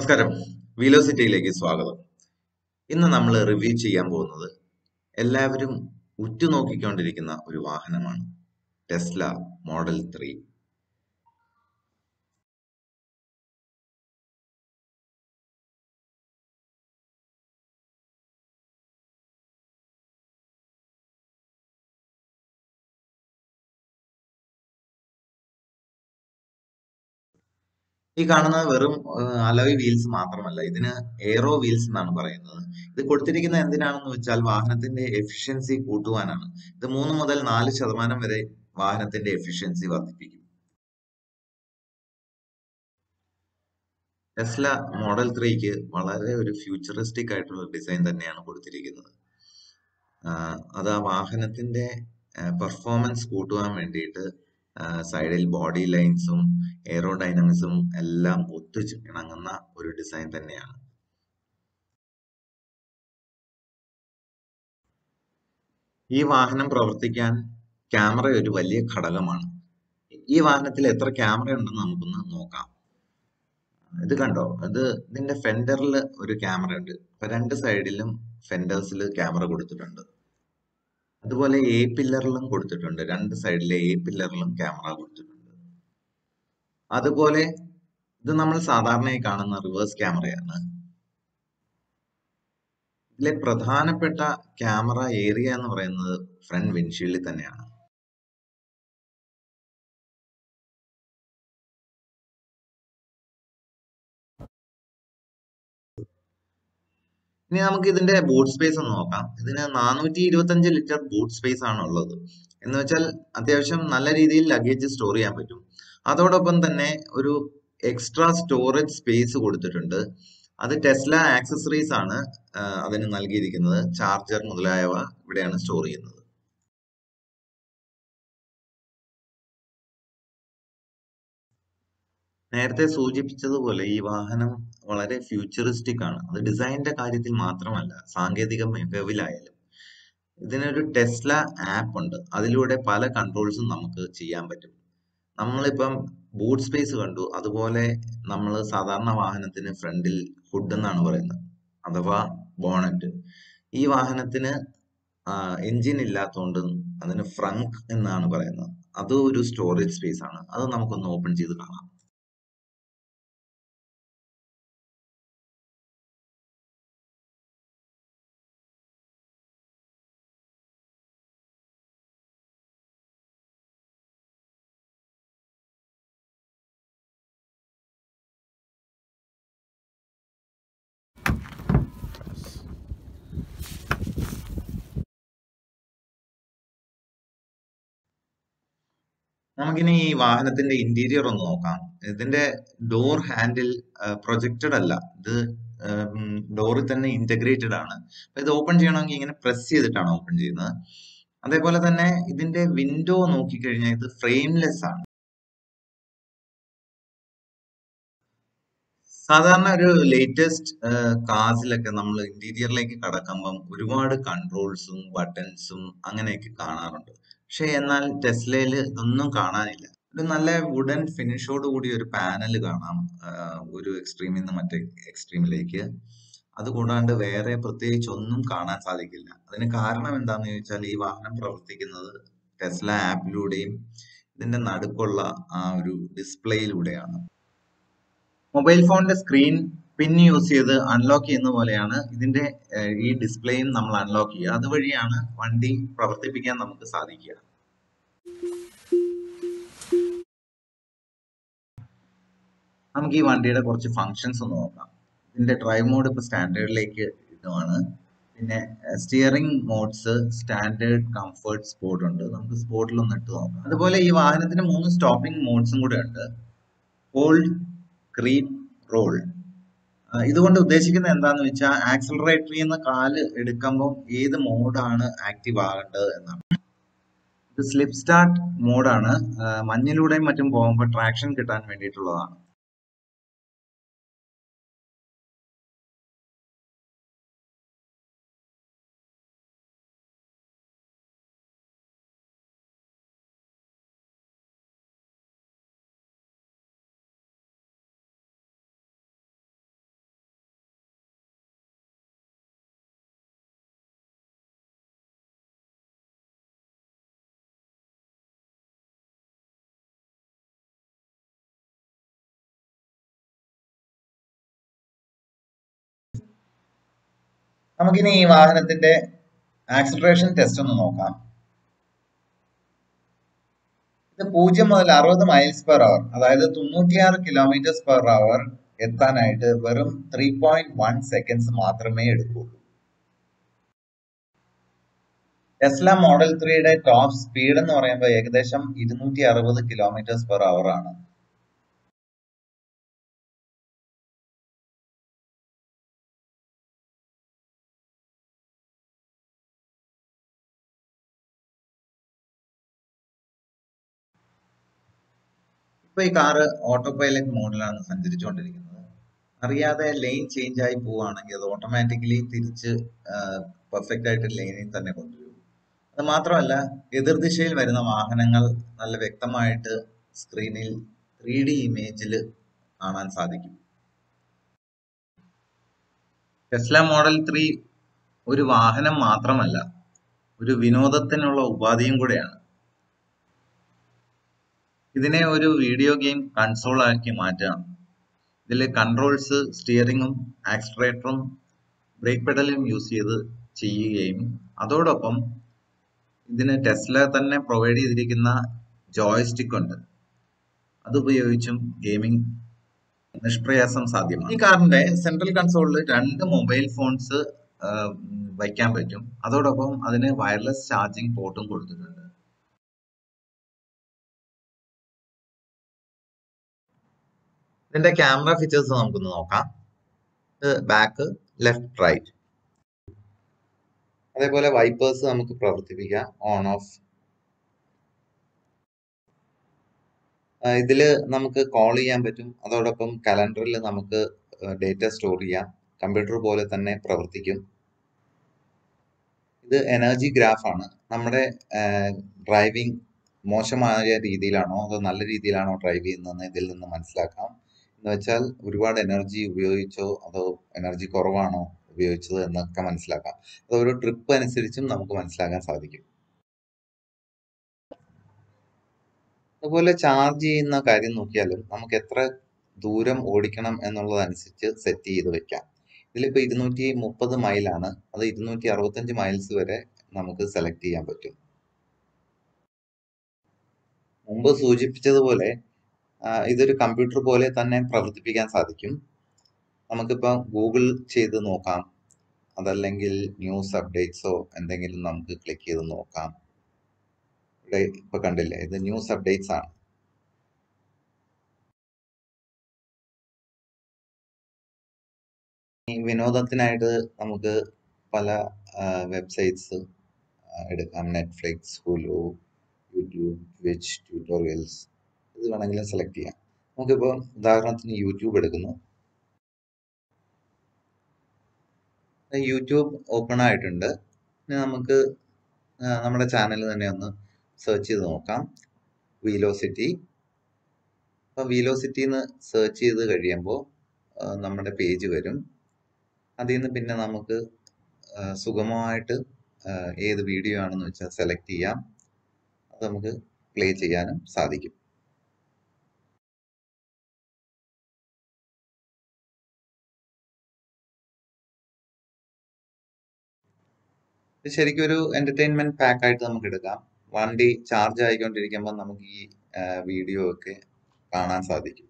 നമസ്കാരം വീലോസിറ്റിയിലേക്ക് സ്വാഗതം ഇന്ന് നമ്മൾ റിവ്യൂ ചെയ്യാൻ പോകുന്നത് എല്ലാവരും ഉറ്റുനോക്കിക്കൊണ്ടിരിക്കുന്ന ഒരു വാഹനമാണ് ടെസ്ല മോഡൽ ത്രീ ഈ കാണുന്നത് വെറും അലോയ് വീൽസ് മാത്രമല്ല ഇതിന് എയറോ വീൽസ് എന്നാണ് പറയുന്നത് ഇത് കൊടുത്തിരിക്കുന്നത് എന്തിനാണെന്ന് വെച്ചാൽ വാഹനത്തിന്റെ എഫിഷ്യൻസി കൂട്ടുവാനാണ് ഇത് മൂന്ന് മുതൽ നാല് ശതമാനം വരെ വാഹനത്തിന്റെ എഫിഷ്യൻസി വർദ്ധിപ്പിക്കും ടെസ്ല മോഡൽ ത്രീക്ക് വളരെ ഒരു ഫ്യൂച്ചറിസ്റ്റിക് ആയിട്ടുള്ള ഡിസൈൻ തന്നെയാണ് കൊടുത്തിരിക്കുന്നത് അത് ആ വാഹനത്തിന്റെ പെർഫോമൻസ് കൂട്ടുവാൻ വേണ്ടിയിട്ട് സൈഡിൽ ബോഡി ലൈൻസും എയറോഡൈനമിക്സും എല്ലാം ഒത്തു ഇണങ്ങുന്ന ഒരു ഡിസൈൻ തന്നെയാണ് ഈ വാഹനം പ്രവർത്തിക്കാൻ ക്യാമറ ഒരു വലിയ ഘടകമാണ് ഈ വാഹനത്തിൽ എത്ര ക്യാമറ ഉണ്ടെന്ന് നമുക്കൊന്ന് നോക്കാം ഇത് കണ്ടോ ഇത് ഇതിന്റെ ഫെൻഡറിൽ ഒരു ക്യാമറ ഉണ്ട് അപ്പൊ രണ്ട് സൈഡിലും ഫെൻഡേഴ്സിൽ ക്യാമറ കൊടുത്തിട്ടുണ്ട് അതുപോലെ എ പില്ലറിലും കൊടുത്തിട്ടുണ്ട് രണ്ട് സൈഡിലെ എ പില്ലറിലും ക്യാമറ കൊടുത്തിട്ടുണ്ട് അതുപോലെ ഇത് നമ്മൾ സാധാരണയായി കാണുന്ന റിവേഴ്സ് ക്യാമറയാണ് ഇതിലെ പ്രധാനപ്പെട്ട ക്യാമറ ഏരിയ എന്ന് പറയുന്നത് ഫ്രണ്ട് വിൻഷീൽഡിൽ തന്നെയാണ് ഇനി നമുക്ക് ഇതിന്റെ ബൂട്ട് സ്പേസ് ഒന്ന് നോക്കാം ഇതിന് നാനൂറ്റി ഇരുപത്തി അഞ്ച് ലിറ്റർ ബൂട്ട് സ്പേസ് ആണ് ഉള്ളത് എന്ന് വെച്ചാൽ അത്യാവശ്യം നല്ല രീതിയിൽ ലഗേജ് സ്റ്റോർ ചെയ്യാൻ പറ്റും അതോടൊപ്പം തന്നെ ഒരു എക്സ്ട്രാ സ്റ്റോറേജ് സ്പേസ് കൊടുത്തിട്ടുണ്ട് അത് ടെസ്ല ആക്സസറീസ് ആണ് അതിന് നൽകിയിരിക്കുന്നത് ചാർജർ മുതലായവ ഇവിടെയാണ് സ്റ്റോർ ചെയ്യുന്നത് നേരത്തെ സൂചിപ്പിച്ചതുപോലെ ഈ വാഹനം വളരെ ഫ്യൂച്ചറിസ്റ്റിക് ആണ് അത് ഡിസൈനിന്റെ കാര്യത്തിൽ മാത്രമല്ല സാങ്കേതിക മികവിലായാലും ഇതിനൊരു ടെസ്ല ആപ്പ് ഉണ്ട് അതിലൂടെ പല കൺട്രോൾസും നമുക്ക് ചെയ്യാൻ പറ്റും നമ്മളിപ്പം ബൂട്ട് സ്പേസ് കണ്ടു അതുപോലെ നമ്മൾ സാധാരണ വാഹനത്തിന് ഫ്രണ്ടിൽ ഹുഡ് എന്നാണ് പറയുന്നത് അഥവാ ബോണറ്റ് ഈ വാഹനത്തിന് എഞ്ചിൻ ഇല്ലാത്തതുകൊണ്ട് അതിന് ഫ്രങ്ക് എന്നാണ് പറയുന്നത് അത് ഒരു സ്റ്റോറേജ് സ്പേസ് ആണ് അത് നമുക്കൊന്ന് ഓപ്പൺ ചെയ്ത് കാണാം നമുക്കിനി ഈ വാഹനത്തിന്റെ ഇന്റീരിയർ ഒന്ന് നോക്കാം ഇതിന്റെ ഡോർ ഹാൻഡിൽ പ്രൊജക്റ്റഡ് അല്ല ഇത് ഡോറിൽ തന്നെ ഇന്റഗ്രേറ്റഡ് ആണ് അപ്പൊ ഇത് ഓപ്പൺ ചെയ്യണമെങ്കിൽ ഇങ്ങനെ പ്രസ് ചെയ്തിട്ടാണ് ഓപ്പൺ ചെയ്യുന്നത് അതേപോലെ തന്നെ ഇതിന്റെ വിൻഡോ നോക്കിക്കഴിഞ്ഞാൽ ഇത് ഫ്രെയിംലെസ് ആണ് സാധാരണ ഒരു ലേറ്റസ്റ്റ് കാസിലൊക്കെ നമ്മൾ ഇന്റീരിയറിലേക്ക് കടക്കുമ്പം ഒരുപാട് കൺട്രോൾസും ബട്ടൺസും അങ്ങനെയൊക്കെ കാണാറുണ്ട് പക്ഷെ എന്നാൽ ടെസ്ലയിൽ ഇതൊന്നും കാണാനില്ല ഒരു നല്ല വുഡൻ ഫിനിഷോട് കൂടി ഒരു പാനൽ കാണാം ഒരു എക്സ്ട്രീമിൽ നിന്ന് മറ്റേ എക്സ്ട്രീമിലേക്ക് അതുകൂടാണ്ട് വേറെ പ്രത്യേകിച്ച് ഒന്നും കാണാൻ സാധിക്കില്ല അതിന് കാരണം എന്താണെന്ന് ചോദിച്ചാൽ ഈ വാഹനം പ്രവർത്തിക്കുന്നത് ടെസ്ല ആപ്പിലൂടെയും ഇതിന്റെ നടുക്കുള്ള ആ ഒരു ഡിസ്പ്ലേയിലൂടെയാണ് മൊബൈൽ ഫോണിന്റെ സ്ക്രീൻ പിൻ യൂസ് ചെയ്ത് അൺലോക്ക് ചെയ്യുന്ന പോലെയാണ് ഇതിന്റെ ഈ ഡിസ്പ്ലേയും നമ്മൾ അൺലോക്ക് ചെയ്യുക അതുവഴിയാണ് വണ്ടി പ്രവർത്തിപ്പിക്കാൻ നമുക്ക് സാധിക്കുക നമുക്ക് ഈ വണ്ടിയുടെ കുറച്ച് ഫങ്ഷൻസ് ഒന്ന് നോക്കാം ഇതിന്റെ ഡ്രൈവ് മോഡ് ഇപ്പൊ സ്റ്റാൻഡേർഡിലേക്ക് ഇടുവാണ് പിന്നെ steering modes standard comfort sport ഉണ്ട് നമുക്ക് സ്പോർട്ടിൽ ഒന്ന് ഇട്ട് നോക്കാം അതുപോലെ ഈ വാഹനത്തിന് മൂന്ന് സ്റ്റോപ്പിംഗ് മോഡ്സും കൂടെ ഉണ്ട് ഹോൾഡ് ക്രീപ്പ് റോൾ ഇതുകൊണ്ട് ഉദ്ദേശിക്കുന്നത് എന്താന്ന് വെച്ചാൽ ആക്സിലറേറ്ററിൽ നിന്ന് കാല് എടുക്കുമ്പോൾ ഏത് മോഡാണ് ആക്റ്റീവ് ആകേണ്ടത് എന്നാണ് ഇത് സ്ലിപ്പ് സ്റ്റാർട്ട് മോഡാണ് മഞ്ഞിലൂടെയും മറ്റും പോകുമ്പോൾ ട്രാക്ഷൻ കിട്ടാൻ വേണ്ടിയിട്ടുള്ളതാണ് നമുക്കിനി ഈ വാഹനത്തിന്റെ ആക്സിലറേഷൻ ടെസ്റ്റ് ഒന്ന് നോക്കാം ഇത് പൂജ്യം മുതൽ അറുപത് മൈൽസ് പെർ അവർ അതായത് തൊണ്ണൂറ്റിയാറ് കിലോമീറ്റേഴ്സ് പെർ അവർ എത്താനായിട്ട് വെറും ത്രീ പോയിന്റ് വൺ സെക്കൻഡ്സ് മാത്രമേ എടുക്കുള്ളൂ ടെസ്ല മോഡൽ ത്രീയുടെ ടോപ്പ് സ്പീഡ് എന്ന് പറയുമ്പോൾ ഏകദേശം ഇരുന്നൂറ്റി അറുപത് കിലോമീറ്റേഴ്സ് പെർ അവർ ആണ് ഇപ്പൊ ഈ കാറ് ഓട്ടോ പൈലറ്റ് മോഡിലാണ് സഞ്ചരിച്ചുകൊണ്ടിരിക്കുന്നത് അറിയാതെ ലൈൻ ചേഞ്ച് ആയി പോവുകയാണെങ്കിൽ അത് ഓട്ടോമാറ്റിക്കലി തിരിച്ച് പെർഫെക്റ്റ് ആയിട്ട് ലൈനിൽ തന്നെ കൊണ്ടുവരും അത് മാത്രമല്ല എതിർദിശയിൽ വരുന്ന വാഹനങ്ങൾ നല്ല വ്യക്തമായിട്ട് സ്ക്രീനിൽ ത്രീ ഡി ഇമേജിൽ കാണാൻ സാധിക്കും ടെസ്ല മോഡൽ ത്രീ ഒരു വാഹനം മാത്രമല്ല ഒരു വിനോദത്തിനുള്ള ഉപാധിയും കൂടെയാണ് ഇതിനെ ഒരു വീഡിയോ ഗെയിം കൺസോൾ ആക്കി മാറ്റാം ഇതിൽ കൺട്രോൾസ് സ്റ്റിയറിങ്ങും ആക്സിലറേറ്ററും ബ്രേക്ക് പെഡലും യൂസ് ചെയ്ത് ചെയ്യുകയും അതോടൊപ്പം ഇതിന് ടെസ്ല തന്നെ പ്രൊവൈഡ് ചെയ്തിരിക്കുന്ന ജോയ്സ്റ്റിക് ഉണ്ട് അതുപയോഗിച്ചും ഗെയിമിംഗ് നിഷ്പ്രയാസം സാധ്യമാണ് ഈ കാറിന്റെ സെൻട്രൽ കൺസോളിൽ രണ്ട് മൊബൈൽ ഫോൺസ് വയ്ക്കാൻ പറ്റും അതോടൊപ്പം അതിന് വയർലെസ് ചാർജിംഗ് പോർട്ടും കൊടുത്തിട്ടുണ്ട് ഇതിന്റെ ക്യാമറ ഫീച്ചേഴ്സ് നമുക്കൊന്ന് നോക്കാം ബാക്ക് ലെഫ്റ്റ് റൈറ്റ് അതേപോലെ വൈപ്പേഴ്സ് നമുക്ക് പ്രവർത്തിപ്പിക്കാം ഓൺ ഓഫ് ഇതിൽ നമുക്ക് കോൾ ചെയ്യാൻ പറ്റും അതോടൊപ്പം കലണ്ടറിൽ നമുക്ക് ഡേറ്റ സ്റ്റോർ ചെയ്യാം കമ്പ്യൂട്ടർ പോലെ തന്നെ പ്രവർത്തിക്കും ഇത് എനർജി ഗ്രാഫാണ് നമ്മുടെ ഡ്രൈവിംഗ് മോശമായ രീതിയിലാണോ അതോ നല്ല രീതിയിലാണോ ഡ്രൈവ് ചെയ്യുന്നതെന്ന് ഇതിൽ നിന്ന് മനസ്സിലാക്കാം എന്ന് വെച്ചാൽ ഒരുപാട് എനർജി ഉപയോഗിച്ചോ അതോ എനർജി കുറവാണോ ഉപയോഗിച്ചത് എന്നൊക്കെ മനസ്സിലാക്കാം അത് ഓരോ ട്രിപ്പ് അനുസരിച്ചും നമുക്ക് മനസ്സിലാക്കാൻ സാധിക്കും അതുപോലെ ചാർജ് ചെയ്യുന്ന കാര്യം നോക്കിയാലും നമുക്ക് എത്ര ദൂരം ഓടിക്കണം എന്നുള്ളതനുസരിച്ച് സെറ്റ് ചെയ്ത് വെക്കാം ഇതിലിപ്പോൾ ഇരുന്നൂറ്റി മുപ്പത് മൈലാണ് അത് ഇരുന്നൂറ്റി അറുപത്തഞ്ച് മൈൽസ് വരെ നമുക്ക് സെലക്ട് ചെയ്യാൻ പറ്റും മുമ്പ് സൂചിപ്പിച്ചതുപോലെ ഇതൊരു കമ്പ്യൂട്ടർ പോലെ തന്നെ പ്രവർത്തിപ്പിക്കാൻ സാധിക്കും നമുക്കിപ്പോൾ ഗൂഗിൾ ചെയ്ത് നോക്കാം അതല്ലെങ്കിൽ ന്യൂസ് അപ്ഡേറ്റ്സോ എന്തെങ്കിലും നമുക്ക് ക്ലിക്ക് ചെയ്ത് നോക്കാം ഇവിടെ ഇപ്പൊ കണ്ടില്ലേ ഇത് ന്യൂസ് അപ്ഡേറ്റ്സ് ആണ് ഈ വിനോദത്തിനായിട്ട് നമുക്ക് പല വെബ്സൈറ്റ്സ് എടുക്കാം Netflix Hulu YouTube which tutorials ഇത് വേണമെങ്കിലും സെലക്ട് ചെയ്യാം നമുക്കിപ്പോൾ ഉദാഹരണത്തിന് യൂട്യൂബ് എടുക്കുന്നു യൂട്യൂബ് ഓപ്പൺ ആയിട്ടുണ്ട് ഇനി നമുക്ക് നമ്മുടെ ചാനൽ തന്നെ ഒന്ന് സെർച്ച് ചെയ്ത് നോക്കാം വീലോസിറ്റി അപ്പോൾ വീലോസിറ്റി എന്ന് സെർച്ച് ചെയ്ത് കഴിയുമ്പോൾ നമ്മുടെ പേജ് വരും അതിൽ നിന്ന് പിന്നെ നമുക്ക് സുഗമമായിട്ട് ഏത് വീഡിയോ ആണെന്ന് വെച്ചാൽ സെലക്ട് ചെയ്യാം അത് നമുക്ക് പ്ലേ ചെയ്യാനും സാധിക്കും ഇത് ശരിക്കും ഒരു എന്റർടൈൻമെന്റ് പാക്ക് ആയിട്ട് നമുക്ക് എടുക്കാം വണ്ടി ചാർജ് ആയിക്കൊണ്ടിരിക്കുമ്പോൾ നമുക്ക് ഈ വീഡിയോ ഒക്കെ കാണാൻ സാധിക്കും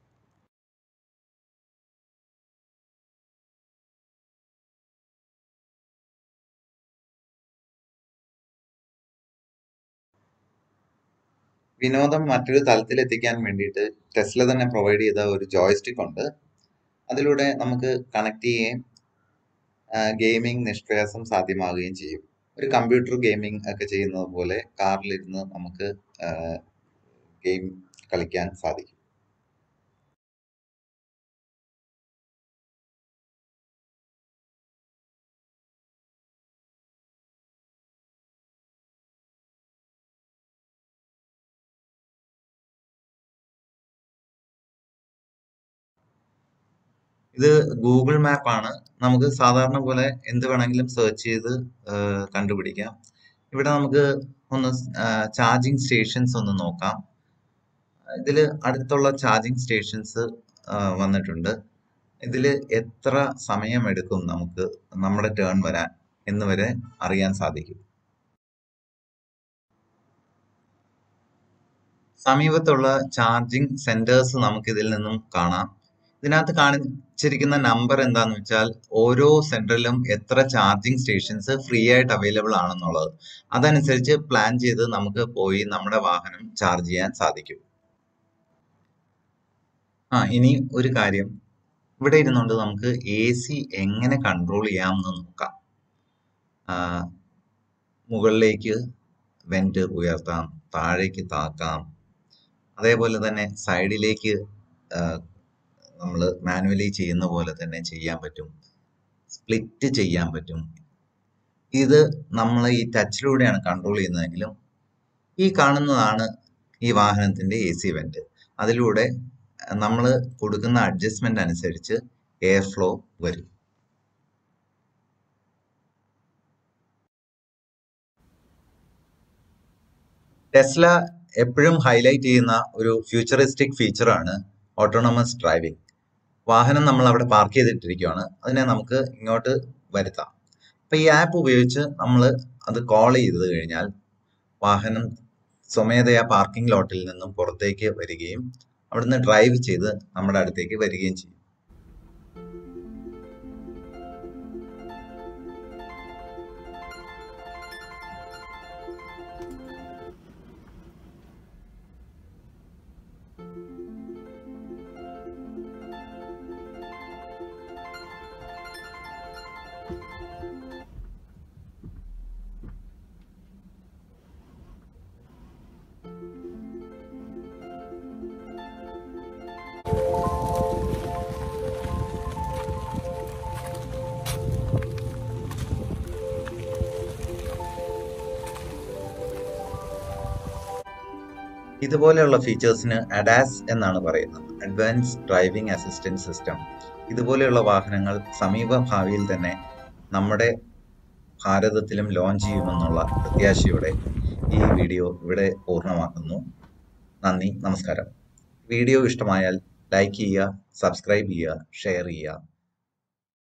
വിനോദം മറ്റൊരു തലത്തിലെത്തിക്കാൻ വേണ്ടിയിട്ട് ടെസ്ല തന്നെ പ്രൊവൈഡ് ചെയ്ത ഒരു ജോയ്സ്റ്റിക് ഉണ്ട് അതിലൂടെ നമുക്ക് കണക്ട് ചെയ്യുകയും ഗെയിമിംഗ് നിഷ്പ്രയാസം സാധ്യമാകുകയും ചെയ്യും ഒരു കമ്പ്യൂട്ടർ ഗെയിമിംഗ് ഒക്കെ ചെയ്യുന്നത് പോലെ കാറിലിരുന്ന് നമുക്ക് ഗെയിം കളിക്കാൻ സാധിക്കും ഇത് ഗൂഗിൾ മാപ്പ് ആണ് നമുക്ക് സാധാരണ പോലെ എന്ത് വേണമെങ്കിലും സെർച്ച് ചെയ്ത് കണ്ടുപിടിക്കാം ഇവിടെ നമുക്ക് ഒന്ന് ചാർജിങ് സ്റ്റേഷൻസ് ഒന്ന് നോക്കാം ഇതിൽ അടുത്തുള്ള ചാർജിങ് സ്റ്റേഷൻസ് വന്നിട്ടുണ്ട് ഇതിൽ എത്ര സമയമെടുക്കും നമുക്ക് നമ്മുടെ ടേൺ വരാൻ എന്ന് വരെ അറിയാൻ സാധിക്കും സമീപത്തുള്ള ചാർജിങ് സെന്റേഴ്സ് നമുക്ക് ഇതിൽ നിന്നും കാണാം ഇതിനകത്ത് കാണിച്ചിരിക്കുന്ന നമ്പർ എന്താന്ന് വെച്ചാൽ ഓരോ സെന്ററിലും എത്ര ചാർജിങ് സ്റ്റേഷൻസ് ഫ്രീ ആയിട്ട് അവൈലബിൾ ആണെന്നുള്ളത് അതനുസരിച്ച് പ്ലാൻ ചെയ്ത് നമുക്ക് പോയി നമ്മുടെ വാഹനം ചാർജ് ചെയ്യാൻ സാധിക്കും ആ ഇനി ഒരു കാര്യം ഇവിടെ ഇരുന്നുകൊണ്ട് നമുക്ക് എ സി എങ്ങനെ കൺട്രോൾ ചെയ്യാമെന്ന് നോക്കാം ആ, മുകളിലേക്ക് വെന്റ് ഉയർത്താം താഴേക്ക് താക്കാം അതേപോലെ തന്നെ സൈഡിലേക്ക് നമ്മൾ മാനുവലി ചെയ്യുന്ന പോലെ തന്നെ ചെയ്യാൻ പറ്റും സ്പ്ലിറ്റ് ചെയ്യാൻ പറ്റും ഇത് നമ്മൾ ഈ ടച്ചിലൂടെയാണ് കൺട്രോൾ ചെയ്യുന്നതെങ്കിലും ഈ കാണുന്നതാണ് ഈ വാഹനത്തിന്റെ എ സി വെന്റ് അതിലൂടെ നമ്മൾ കൊടുക്കുന്ന അഡ്ജസ്റ്റ്മെന്റ് അനുസരിച്ച് എയർ ഫ്ലോ വരും ടെസ്ല എപ്പോഴും ഹൈലൈറ്റ് ചെയ്യുന്ന ഒരു ഫ്യൂച്ചറിസ്റ്റിക് ഫീച്ചറാണ് ഓട്ടോണമസ് ഡ്രൈവിംഗ് വാഹനം നമ്മൾ അവിടെ പാർക്ക് ചെയ്തിട്ടിരിക്കുകയാണ് അതിനെ നമുക്ക് ഇങ്ങോട്ട് വരുത്താം അപ്പൊ ഈ ആപ്പ് ഉപയോഗിച്ച് നമ്മൾ അത് കോൾ ചെയ്ത് കഴിഞ്ഞാൽ വാഹനം സ്വമേധയാ പാർക്കിംഗ് ലോട്ടിൽ നിന്നും പുറത്തേക്ക് വരികയും അവിടുന്ന് ഡ്രൈവ് ചെയ്ത് നമ്മുടെ അടുത്തേക്ക് വരികയും ചെയ്യും ഇതുപോലെയുള്ള ഫീച്ചേഴ്സിന് അഡാസ് എന്നാണ് പറയുന്നത് അഡ്വാൻസ് ഡ്രൈവിംഗ് അസിസ്റ്റൻസ് സിസ്റ്റം ഇതുപോലെയുള്ള വാഹനങ്ങൾ സമീപ ഭാവിയിൽ തന്നെ നമ്മുടെ ഭാരതത്തിലും ലോഞ്ച് ചെയ്യുമെന്നുള്ള പ്രത്യാശയോടെ ഈ വീഡിയോ ഇവിടെ പൂർണ്ണമാക്കുന്നു നന്ദി നമസ്കാരം വീഡിയോ ഇഷ്ടമായാൽ ലൈക്ക് ചെയ്യുക സബ്സ്ക്രൈബ് ചെയ്യുക ഷെയർ ചെയ്യുക